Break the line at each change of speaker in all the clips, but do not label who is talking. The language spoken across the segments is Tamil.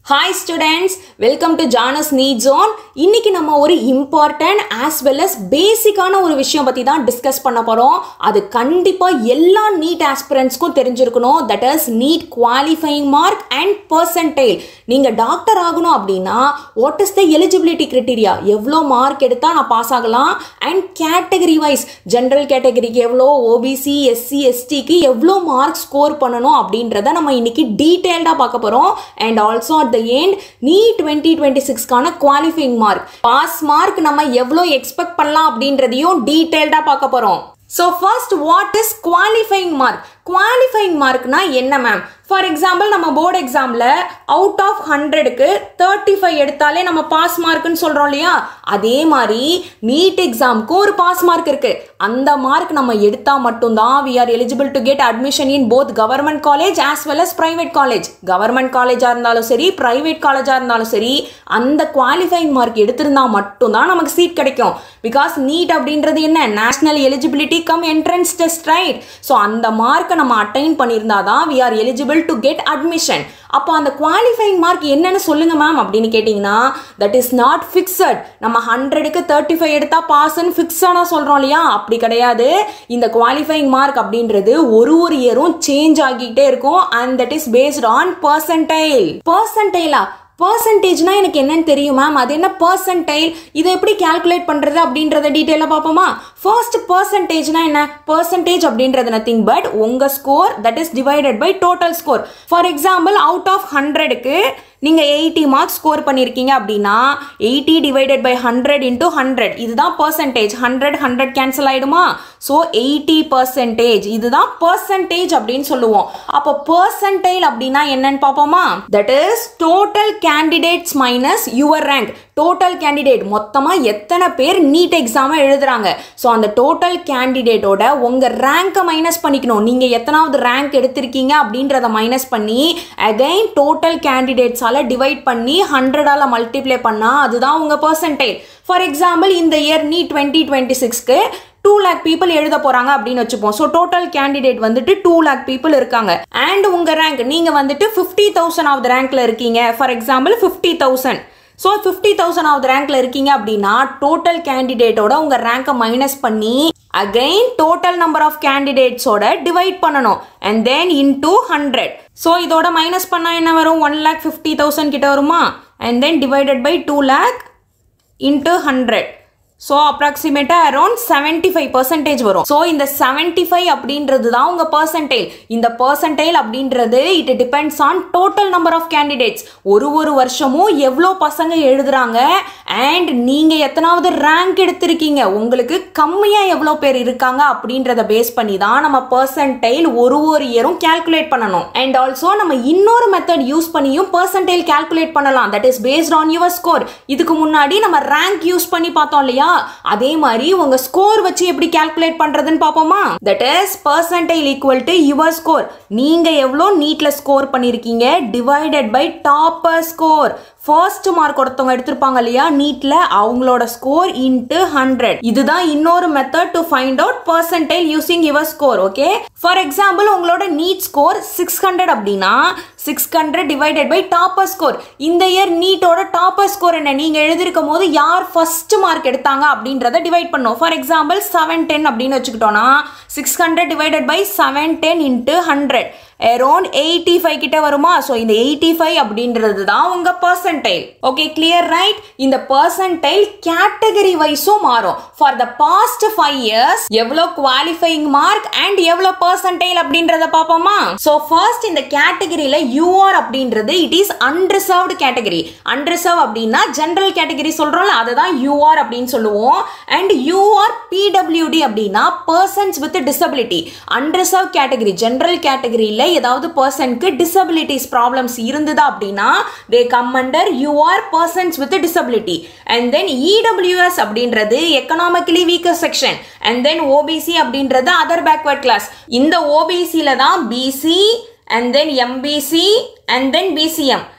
ஹாய் ஸ்டூடெண்ட்ஸ் வெல்கம் டு ஜானஸ் நீட் ஜோன் இன்னைக்கு நம்ம ஒரு இம்பார்ட்டன்ட் ஆஸ் வெல் அஸ் பேசிக்கான ஒரு விஷயம் பற்றி தான் டிஸ்கஸ் பண்ண போகிறோம் அது கண்டிப்பாக எல்லா நீட் ஆஸ்பிரண்ட்ஸ்க்கும் தெரிஞ்சிருக்கணும் that is NEET qualifying mark and percentage நீங்கள் டாக்டர் ஆகணும் அப்படின்னா what is the eligibility criteria எவ்வளோ மார்க் எடுத்தால் நான் பாஸ் ஆகலாம் அண்ட் கேட்டகரி வைஸ் ஜென்ரல் கேட்டகரிக்கு எவ்வளோ ஓபிசி எஸ்சி எஸ்டிக்கு எவ்வளோ மார்க் ஸ்கோர் பண்ணணும் அப்படின்றத நம்ம இன்னைக்கு டீட்டெயில்டாக பார்க்க போகிறோம் and also at the end NEET twenty twenty சிக்ஸ்க்கான குவாலிஃபைங் மார்க் பாஸ் மார்க் நம்ம எவ்வளோ எக்ஸ்பெக்ட் பண்ணலாம் அப்படின்றதையும் டீட்டெயில்டாக பார்க்க போகிறோம் so first what is qualifying mark qualifying மார்க்னா என்ன மேம் ஃபார் எக்ஸாம்பிள் நம்ம போர்டு எக்ஸாமில் அவுட் ஆஃப் ஹண்ட்ரடுக்கு தேர்ட்டி ஃபைவ் எடுத்தாலே நம்ம பாஸ் மார்க்குன்னு சொல்கிறோம் இல்லையா அதே மாதிரி நீட் எக்ஸாமுக்கு ஒரு பாஸ் மார்க் இருக்கு அந்த மார்க் நம்ம எடுத்தால் மட்டும்தான் we are eligible to get admission in both government college as well as private college government காலேஜாக இருந்தாலும் சரி பிரைவேட் காலேஜாக இருந்தாலும் சரி அந்த குவாலிஃபைங் மார்க் எடுத்திருந்தா மட்டும்தான் நமக்கு சீட் கிடைக்கும் பிகாஸ் நீட் அப்படின்றது என்ன national eligibility cum entrance test right so அந்த மார்க்கை நம்ம அட்டைன் பண்ணியிருந்தா தான் we are eligible to get admission அப்போ அந்த குவாலிஃபைங் மார்க் என்னன்னு சொல்லுங்க மேம் அப்படின்னு கேட்டிங்கன்னா தட் இஸ் நாட் ஃபிக்ஸட் நம்ம ஹண்ட்ரடுக்கு தேர்ட்டி ஃபைவ் எடுத்தா பாஸ்ன்னு ஃபிக்ஸானா சொல்கிறோம் இல்லையா அப்படி கிடையாது இந்த குவாலிஃபைங் மார்க் அப்படின்றது ஒரு ஒரு இயரும் சேஞ்ச் ஆகிக்கிட்டே இருக்கும் and that is based on percentile பர்சன்டைலா பர்சன்டேஜ்னா எனக்கு என்னன்னு தெரியும் மேம் அது என்ன பர்சன்டைல் இதை எப்படி கால்குலேட் பண்ணுறது அப்படின்றத டீட்டெயிலாக பார்ப்போமா ஃபர்ஸ்ட் பர்சன்டேஜ்னா என்ன பர்சன்டேஜ் அப்படின்றது நத்திங் பட் உங்கள் score that is divided by total score for example out of ஹண்ட்ரடுக்கு நீங்கள் எயிட்டி மார்க்ஸ் ஸ்கோர் பண்ணியிருக்கீங்க அப்படின்னா eighty divided by hundred into hundred இதுதான் பர்சன்டேஜ் ஹண்ட்ரட் ஹண்ட்ரட் கேன்சல் ஆகிடுமா ஸோ எயிட்டி பர்சன்டேஜ் இதுதான் பர்சன்டேஜ் அப்படின்னு சொல்லுவோம் அப்போ பர்சன்டைல் அப்படின்னா என்னன்னு பார்ப்போமா that is total candidates minus your rank total candidate மொத்தமாக எத்தனை பேர் நீட் எக்ஸாமை எழுதுறாங்க ஸோ அந்த டோட்டல் கேண்டிடேட்டோட உங்கள் ரேங்கை மைனஸ் பண்ணிக்கணும் நீங்கள் எத்தனாவது ரேங்க் எடுத்திருக்கீங்க அப்படின்றத மைனஸ் பண்ணி அகைன் டோட்டல் கேண்டிடேட்ஸால் டிவைட் பண்ணி ஹண்ட்ரடால் மல்டிப்ளை பண்ணால் அதுதான் உங்கள் பர்சன்டேஜ் ஃபார் எக்ஸாம்பிள் இந்த இயர் நீ டுவெண்ட்டி டுவெண்ட்டி சிக்ஸ்க்கு டூ லேக் பீப்புள் எழுத போறாங்க அப்படின்னு வச்சுப்போம் ஸோ டோட்டல் கேண்டிடேட் வந்துட்டு டூ லேக் பீப்புள் இருக்காங்க அண்ட் உங்க ரேங்க் நீங்க வந்துட்டு ஃபிஃப்டி தௌசண்ட் ஆஃப் ரேங்க்ல இருக்கீங்க for example fifty thousand so fifty thousand of ரேங்க்ல இருக்கீங்க அப்படின்னா டோட்டல் கேண்டிடேட்டோட உங்க ரேங்கை மைனஸ் பண்ணி அகைன் டோட்டல் நம்பர் ஆஃப் கேண்டிடேட்ஸோட டிவைட் பண்ணணும் and then into hundred so இதோட மைனஸ் பண்ணால் என்ன வரும் ஒன் லேக் ஃபிஃப்டி தௌசண்ட் கிட்ட வருமா and then divided by two lakh into hundred so அப்ராக்சிமேட்டாக அரௌண்ட் செவன்டி ஃபைவ் பர்சன்டேஜ் வரும் ஸோ இந்த செவன்டி ஃபைவ் அப்படின்றது தான் உங்கள் பர்சன்டேஜ் இந்த பர்சன்டேஜ் அப்படின்றது it depends on total number of candidates ஒரு ஒரு வருஷமும் எவ்வளோ பசங்க எழுதுறாங்க அண்ட் நீங்கள் எத்தனாவது ரேங்க் எடுத்திருக்கீங்க உங்களுக்கு கம்மியாக எவ்வளோ பேர் இருக்காங்க அப்படின்றத பேஸ் பண்ணி தான் நம்ம பர்சன்டேஜ் ஒரு ஒரு இயரும் கேல்குலேட் பண்ணணும் அண்ட் ஆல்சோ நம்ம இன்னொரு மெத்தட் யூஸ் பண்ணியும் பர்சன்டேஜ் கேல்குலேட் பண்ணலாம் that is based on your score இதுக்கு முன்னாடி நம்ம ரேங்க் யூஸ் பண்ணி பார்த்தோம் இல்லையா அதே மாதிரி உங்க ஸ்கோர் வச்சு எப்படி கால்குலேட் பண்றதுன்னு பாப்போமா that is percentage equal to your score நீங்க எவ்வளோ நீட்ல ஸ்கோர் பண்ணிருக்கீங்க divided by topper score first mark ஒருத்தவங்க எடுத்திருப்பாங்க இல்லையா நீட்ல அவங்களோட ஸ்கோர் இன்ட்டு ஹண்ட்ரட் இதுதான் இன்னொரு method to find out percentage using your score okay for example உங்களோட நீட் ஸ்கோர் சிக்ஸ் ஹண்ட்ரட் அப்படின்னா six hundred divided by topper score இந்த இயர் நீட்டோட டாப்பர் ஸ்கோர் என்ன நீங்க எழுதிருக்கும் போது யார் ஃபர்ஸ்ட் மார்க் எடுத்தாங்க அப்படின்றத டிவைட் பண்ணும் ஃபார் எக்ஸாம்பிள் செவன் டென் அப்படின்னு வச்சுக்கிட்டோம்னா six hundred divided by seven ten into hundred around eighty five கிட்ட வருமா ஸோ இந்த எயிட்டி ஃபைவ் அப்படின்றது தான் உங்க பர்சன்டைல் ஓகே கிளியர் ரைட் இந்த பர்சன்டைல் கேட்டகரி வைஸும் மாறும் for the past five years எவ்வளோ குவாலிஃபைங் மார்க் அண்ட் எவ்வளோ பர்சன்டைல் அப்படின்றத பார்ப்போமா ஸோ ஃபர்ஸ்ட் இந்த கேட்டகரியில யூஆர் அப்படின்றது it is unreserved category unreserved அப்படின்னா ஜென்ரல் கேட்டகரி சொல்றோம்ல அதை தான் யூஆர் அப்படின்னு சொல்லுவோம் அண்ட் யூஆர் பிடபிள்யூடி அப்படின்னா persons with disability unreserved category general கேட்டகரியில் ஏதாவது பர்சனுக்கு டிசபிலிட்டிஸ் ப்ராப்ளம்ஸ் இருந்ததா அப்படின்னா they come under U R persons with disability and then EWS அப்படின்றது economically weaker section and then OBC அப்படின்றது அதர் பேக்வர்ட் கிளாஸ் இந்த ஓபிசியில தான் BC and then MBC and then BCM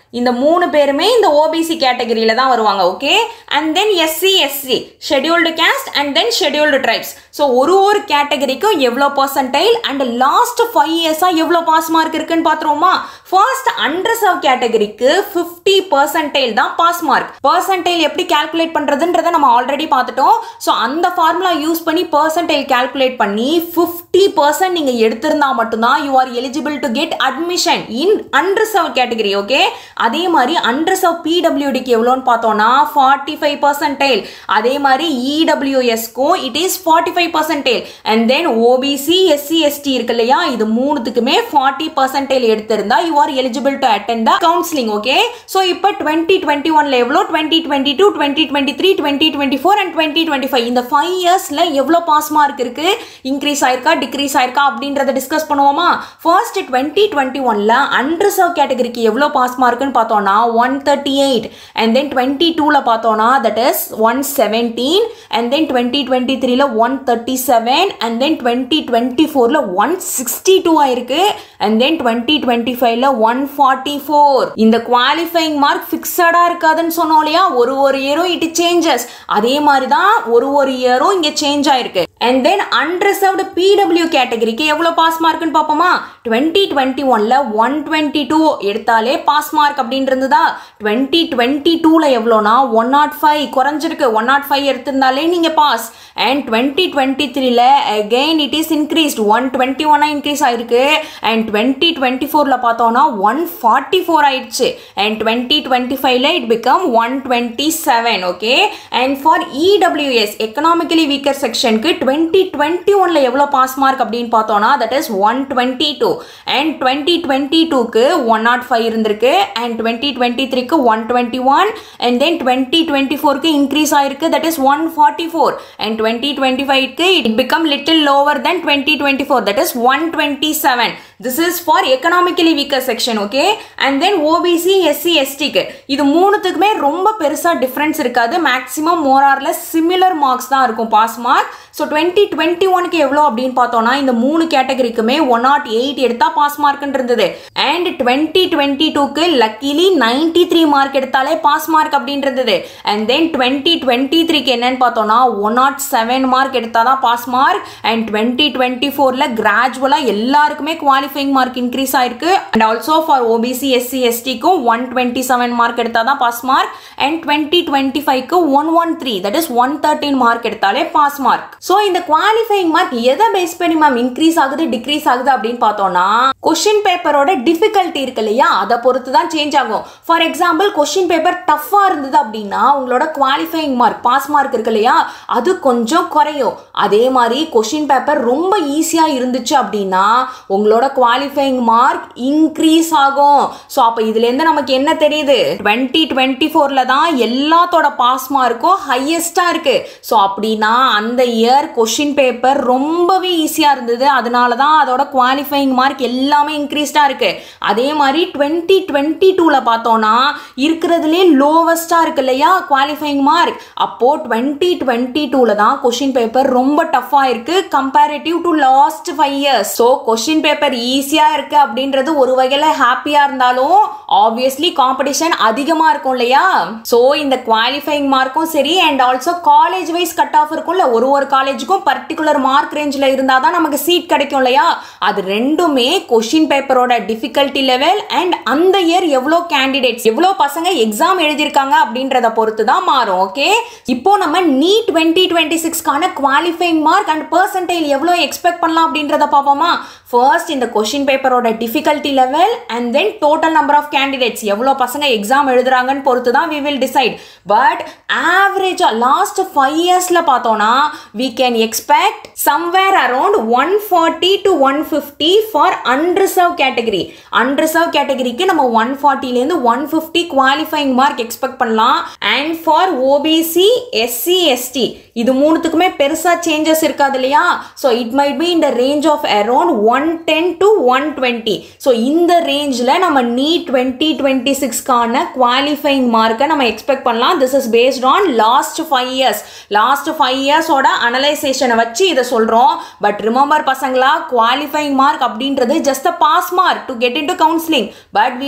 இந்த மூணு பேருமே இந்த ஓபிசி கேட்டகரியில தான் வருவாங்க okay and then SC SC scheduled caste and then scheduled tribes so ஒரு ஒரு கேட்டகரிக்கும் எவ்வளோ பர்சன்டைல் அண்ட் லாஸ்ட் ஃபைவ் இயர்ஸாக எவ்வளோ பாஸ் மார்க் இருக்குன்னு பார்த்துருவோமா ஃபர்ஸ்ட் அண்டர்சர்வ் கேட்டகரிக்கு ஃபிஃப்டி பர்சன்டைல் தான் பாஸ் மார்க் பர்சன்டைல் எப்படி கால்குலேட் பண்ணுறதுன்றதை நம்ம ஆல்ரெடி பார்த்துட்டோம் ஸோ அந்த ஃபார்முலா யூஸ் பண்ணி பர்சன்டைல் கால்குலேட் பண்ணி ஃபிஃப்டி பர்சன்ட் நீங்கள் எடுத்திருந்தா மட்டும்தான் you are eligible to get admission in unreserved category okay அதே மாதிரி அண்டர்சர்வ் பிடபிள்யூடிக்கு எவ்வளோன்னு பார்த்தோம்னா ஃபார்ட்டி ஃபைவ் பர்சன்டைல் அதே மாதிரி இடபிள்யூஎஸ்க்கும் it is forty five percentile and then OBC SC ST இருக்கு இல்லையா இது மூணுத்துக்குமே ஃபார்ட்டி பர்சன்டைல் எடுத்திருந்தா you are eligible to attend the counselling okay so இப்போ டுவெண்ட்டி டுவெண்ட்டி ஒன்ல எவ்வளோ twenty twenty two twenty twenty three twenty twenty four and twenty twenty five இந்த ஃபைவ் இயர்ஸ்ல எவ்வளோ பாஸ் மார்க் இருக்கு இன்க்ரீஸ் ஆயிருக்கா டிக்ரீஸ் ஆயிருக்கா அப்படின்றத டிஸ்கஸ் பண்ணுவோமா ஃபர்ஸ்ட் டுவெண்ட்டி டுவெண்ட்டி ஒன்ல அண்டர்சர்வ் கேட்டகரிக்கு எவ்வளோ பாஸ் மார்க்னு பார்த்தோம்னா one thirty eight and then twenty டூவில் பார்த்தோம்னா that is one seventeen and then twenty twenty த்ரீல one thirty seven and then twenty twenty ஃபோரில் ஒன் சிக்ஸ்டி டூ ஆயிருக்கு அண்ட் தென் டுவெண்ட்டி டுவெண்ட்டி ஃபைவ்ல ஒன் ஃபார்ட்டி ஃபோர் இந்த குவாலிஃபைங் மார்க் ஃபிக்ஸடாக இருக்காதுன்னு சொன்னோம் இல்லையா ஒரு ஒரு இயரும் இட் சேஞ்சஸ் அதே மாதிரி தான் ஒரு ஒரு இயரும் இங்கே சேஞ்ச் ஆயிருக்கு அண்ட் தென் அன்ரிசர்வ்டு பிடபிள்யூ கேட்டகரிக்கு எவ்வளோ பாஸ் மார்க்னு பார்ப்போமா டுவெண்ட்டி டுவெண்ட்டி ஒன்ல ஒன் டுவெண்ட்டி டூ எடுத்தாலே பாஸ் மார்க் அப்படின்னு இருந்ததா டுவெண்ட்டி டுவெண்ட்டி டூவில் எவ்வளோனா ஒன் நாட் ஃபைவ் குறைஞ்சிருக்கு ஒன் நாட் ஃபைவ் எடுத்திருந்தாலே நீங்கள் பாஸ் அண்ட் டுவெண்ட்டி டுவெண்ட்டி த்ரீல again it is increased one twenty ஒன்னாக இன்க்ரீஸ் ஆயிருக்கு அண்ட் டுவெண்ட்டி டுவெண்ட்டி ஃபோரில் பார்த்தோம்னா ஒன் ஃபார்ட்டி ஃபோர் ஆயிடுச்சு அண்ட் டுவெண்ட்டி டுவெண்ட்டி ஃபைவ்ல it become one twenty seven okay and for EWS economically weaker செக்ஷனுக்கு டுவெண்ட்டி டுவெண்ட்டி ஒன்ல எவ்வளோ பாஸ் மார்க் அப்படின்னு பார்த்தோம்னா that is one twenty two and twenty twenty டூக்கு ஒன் நாட் ஃபைவ் இருந்திருக்கு அண்ட் டுவெண்ட்டி டுவெண்ட்டி த்ரீக்கு one twenty one and then twenty twenty ஃபோருக்கு இன்க்ரீஸ் ஆயிருக்கு that is one forty four and twenty twenty ஃபைவ்க்கு it become little lower then twenty twenty four that is one twenty seven this is for economically weaker section okay and then OBC SC எஸ்டிக்கு இது மூணுத்துக்குமே ரொம்ப பெருசாக டிஃப்ரென்ஸ் இருக்காது மேக்ஸிமம் மோரார்ல சிமிலர் மார்க்ஸ் தான் இருக்கும் pass mark so twenty twenty ஒனுக்கு எவ்வளோ அப்படின்னு பார்த்தோம்னா இந்த மூணு கேட்டகரிக்குமே ஒன் நாட் எயிட் எடுத்தால் பாஸ் மார்க்னு இருந்தது அண்ட் டுவெண்ட்டி டுவெண்ட்டி டூக்கு லக்கிலி நைன்டி த்ரீ மார்க் எடுத்தாலே பாஸ் மார்க் அப்படின்றது அண்ட் தென் டுவெண்ட்டி டுவெண்ட்டி த்ரீக்கு என்னன்னு பார்த்தோம்னா ஒன் நாட் செவன் மார்க் எடுத்தால் தான் pass mark and twenty twenty ஃபோரில் கிராஜுவலாக எல்லாருக்குமே குவாலிஃபைங் மார்க் இன்க்ரீஸ் ஆயிருக்கு and also for OBC SC எஸ்டிக்கும் ஒன் டுவெண்ட்டி செவன் மார்க் எடுத்தால் தான் pass mark and twenty twenty ஃபைவ்க்கு one one three that is one thirteen mark எடுத்தாலே பாஸ் மார்க் ஸோ இந்த குவாலிஃபைங் மார்க் எதை பேஸ் பண்ணி மேம் இன்க்ரீஸ் ஆகுது டிக்ரீஸ் ஆகுது அப்படின்னு பார்த்தோம்னா கொஷின் பேப்பரோட டிஃபிகல்ட்டி இருக்கு இல்லையா அதை பொறுத்து தான் சேஞ்ச் ஆகும் ஃபார் எக்ஸாம்பிள் கொஷின் பேப்பர் டஃப்பாக இருந்தது அப்படின்னா உங்களோட குவாலிஃபைங் மார்க் பாஸ் மார்க் இருக்கு இல்லையா அது கொஞ்சம் குறையும் அதே மாதிரி கொஷின் பேப்பர் ரொம்ப ஈஸியாக இருந்துச்சு அப்படின்னா உங்களோட குவாலிஃபைங் மார்க் இன்க்ரீஸ் ஆகும் ஸோ அப்போ இதுலேருந்து நமக்கு என்ன தெரியுது டுவெண்ட்டி டுவெண்ட்டி ஃபோரில் தான் எல்லாத்தோட பாஸ் மார்க்கும் ஹையஸ்டாக இருக்கு ஸோ அப்படின்னா அந்த இயர் கொஷின் பேப்பர் ரொம்பவே ஈஸியாக இருந்தது அதனால தான் அதோட குவாலிஃபைங் மார்க் எல்லாமே இன்க்ரீஸ்டாக இருக்கு அதே மாதிரி டுவெண்ட்டி டுவெண்ட்டி டூவில் பார்த்தோன்னா இருக்கிறதுலே லோவஸ்டாக இருக்கு இல்லையா குவாலிஃபைங் மார்க் அப்போ டுவெண்ட்டி டுவெண்ட்டி டூவில் தான் கொஷின் பேப்பர் ரொம்ப டஃப்பாக இருக்கு comparative to last five years so question paper ஈஸியாக இருக்கு அப்படின்றது ஒரு வகையில் ஹாப்பியாக இருந்தாலும் ஆப்வியஸ்லி காம்படிஷன் அதிகமாக இருக்கும் இல்லையா ஸோ இந்த குவாலிஃபைங் மார்க்கும் சரி and also college wise cut off இருக்கும்ல ஒரு ஒரு காலேஜுக்கும் பர்டிகுலர் மார்க் ரேஞ்சில் இருந்தால் தான் நமக்கு சீட் கிடைக்கும் இல்லையா அது ரெண்டுமே கொஷின் பேப்பரோட டிஃபிகல்ட்டி லெவல் அண்ட் அந்த இயர் எவ்வளோ கேண்டிடேட்ஸ் எவ்வளோ பசங்க எக்ஸாம் எழுதியிருக்காங்க அப்படின்றத பொறுத்து தான் மாறும் ஓகே இப்போ நம்ம நீ டுவெண்ட்டி டுவெண்ட்டி சிக்ஸ்க்கான குவாலிஃபைங் மார்க் அண்ட் பர்சன்டைல் எவ்வளோ எக்ஸ்பெக்ட் பண்ணலாம் அப்படின்றத பார்ப்போமா ஃபர்ஸ்ட் இந்த கொஷின் பேப்பரோட difficulty level and then total number of candidates எவ்வளோ பசங்க எக்ஸாம் எழுதுறாங்கன்னு பொறுத்து தான் வி வில் டிசைட் பட் ஆவரேஜாக லாஸ்ட் ஃபைவ் இயர்ஸில் பார்த்தோன்னா we can expect somewhere around one forty to one fifty for unreserved category unreserved கேட்டகரிக்கு நம்ம ஒன் ஃபார்ட்டிலேருந்து one fifty qualifying mark expect பண்ணலாம் and for OBC SC ST இது மூணுத்துக்குமே பெருசாக சேஞ்சஸ் இருக்காது இல்லையா ஸோ இட் மைட் பி இந்த range of around one ten to one twenty so இந்த ரேஞ்சில் நம்ம நீ டுவெண்ட்டி டுவெண்ட்டி சிக்ஸ்க்கான குவாலிஃபைங் மார்க்கை நம்ம எக்ஸ்பெக்ட் பண்ணலாம் this is based on last five years last five இயர்ஸோட அனலைசேஷனை வச்சு இதை சொல்கிறோம் பட் ரிமெம்பர் பசங்களா குவாலிஃபைங் மார்க் அப்படின்றது just a pass mark to get into counselling but we are aiming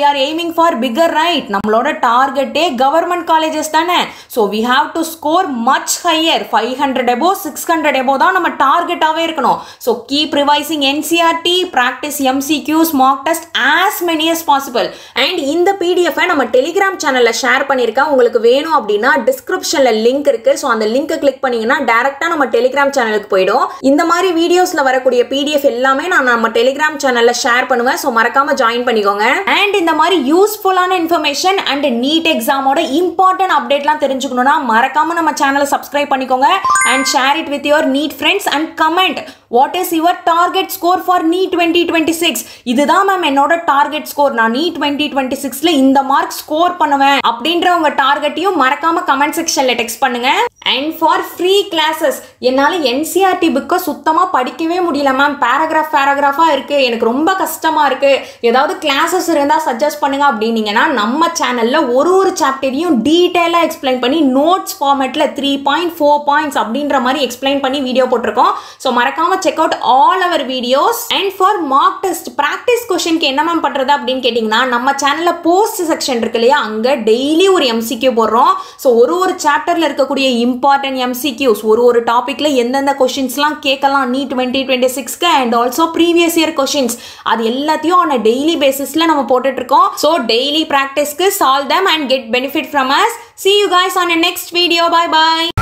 aiming for bigger right நம்மளோட டார்கெட்டே கவர்மெண்ட் காலேஜஸ் தானே so we have to score much higher five hundred above six hundred above தான் நம்ம டார்கெட்டாகவே இருக்கணும் so keep revising NCERT practice MCQs Mach test as many as possible and இந்த பிடிஎஃபை நம்ம டெலிகிராம் சேனலில் ஷேர் பண்ணியிருக்கேன் உங்களுக்கு வேணும் அப்படின்னா டிஸ்கிரிப்ஷனில் லிங்க் இருக்கு ஸோ அந்த லிங்கை கிளிக் பண்ணீங்கன்னா டேரெக்டாக நம்ம டெலிகிராம் சேனலுக்கு போயிடும் இந்த மாதிரி வீடியோஸில் வரக்கூடிய பிடிஎஃப் எல்லாமே நான் நம்ம டெலிகிராம் சேனலில் ஷேர் பண்ணுவேன் ஸோ மறக்காம ஜாயின் பண்ணிக்கோங்க அண்ட் இந்த மாதிரி யூஸ்ஃபுல்லான இன்ஃபர்மேஷன் அண்ட் நீட் எக்ஸாமோட இம்பார்ட்டன்ட் அப்டேட்லாம் தெரிஞ்சுக்கணும்னா மறக்காம நம்ம சேனலை சப்ஸ்கிரைப் பண்ணிக்கோங்க and share it with your NEET friends and comment what is your target score for NEET twenty twenty six இதுதான் மேம் என்னோட டார்கெட் ஸ்கோர் நான் நீ டுவெண்ட்டி டுவெண்ட்டி சிக்ஸ்ல இந்த மார்க் ஸ்கோர் பண்ணுவேன் அப்படின்ற உங்க டார்கெட்டையும் மறக்காம கமெண்ட் செக்ஷன்ல டெக்ஸ்ட் பண்ணுங்க அண்ட் ஃபார் ஃப்ரீ கிளாஸஸ் என்னால் என்சிஆர்டி புக்கை சுத்தமாக படிக்கவே முடியல மேம் பேராகிராஃப் பேராகிராஃபாக இருக்குது எனக்கு ரொம்ப கஷ்டமாக இருக்குது ஏதாவது கிளாஸஸ் இருந்தால் சஜஸ்ட் பண்ணுங்க அப்படின்னீங்கன்னா நம்ம சேனலில் ஒரு ஒரு சாப்டரையும் டீட்டெயிலாக எக்ஸ்பிளைன் பண்ணி நோட்ஸ் ஃபார்மேட்டில் த்ரீ பாயிண்ட் ஃபோர் பாயிண்ட்ஸ் அப்படின்ற மாதிரி எக்ஸ்பிளைன் பண்ணி வீடியோ போட்டிருக்கோம் ஸோ மறக்காம check out all our videos and for mark test practice கொஷனுக்கு என்ன மேம் பண்ணுறது அப்படின்னு கேட்டிங்கன்னா நம்ம சேனலில் போஸ்ட் செக்ஷன் இருக்கு இல்லையா அங்கே டெய்லி ஒரு எம்சிக்யூ போடுறோம் ஸோ ஒரு ஒரு சாப்டரில் இருக்கக்கூடிய இம்பார்ட்டன்ட் எம்சிக்யூஸ் ஒரு ஒரு டாப்பிக்கில் எந்தெந்த கொஷின்ஸ்லாம் கேட்கலாம் நீ டுவெண்ட்டி டுவெண்ட்டி சிக்ஸ்க்கு and also previous year questions அது எல்லாத்தையும் ஆன் டெய்லி பேசிஸில் நம்ம போட்டுட்டு இருக்கோம் ஸோ டெய்லி ப்ராக்டிஸ்க்கு solve them and get benefit from us see you guys on a next video bye bye